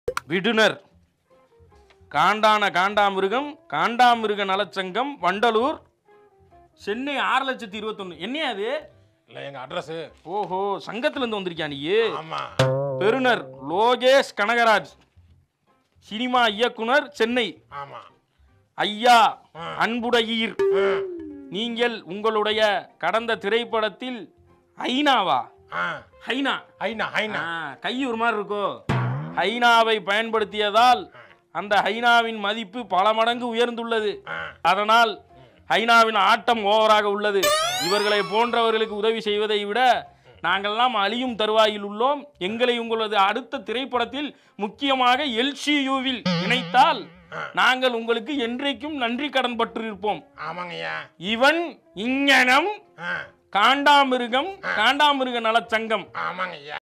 விடுனர் காண்டான காண்டாமிருகம் காண்டாமிருக நலச்சங்கம் வண்டலூர் சென்னை ஆறு லட்சத்தி இருபத்தொன்னு என்னையா அது இல்ல எங்க அட்ரஸ் ஓஹோ சங்கத்துல இருந்து வந்திருக்கியா நீ ஆமா பெறுநர் லோகேஷ் கனகராஜ் சினிமா இயக்குனர் சென்னை ஆமா ஐயா ஆ. அன்புடையீர் ம். நீங்கள் உங்களுடைய கடந்த திரைப்படத்தில் ஐநாவா ஆ. ஹைனா ஐநா ஐநா ஆ, கை ஒரு மாதிரி இருக்கோ ஹைனாவை பயன்படுத்தியதால் அந்த ஹைனாவின் மதிப்பு பல மடங்கு உயர்ந்துள்ளது ஆ. அதனால் ஹைனாவின் ஆட்டம் ஓவராக உள்ளது இவர்களை போன்றவர்களுக்கு உதவி செய்வதை விட நாங்கள்லாம் அழியும் தருவாயில் உள்ளோம் எங்களை உங்களது அடுத்த திரைப்படத்தில் முக்கியமாக எல்சியூவில் இணைத்தால் நாங்கள் உங்களுக்கு என்றைக்கும் நன்றி கடன் பட்டிருப்போம் ஆமாங்கய்யா இவன் இங்ஙனம் ஆ. காண்டாமிருகம் காண்டாமிருக நலச்சங்கம் ஆமாங்கய்யா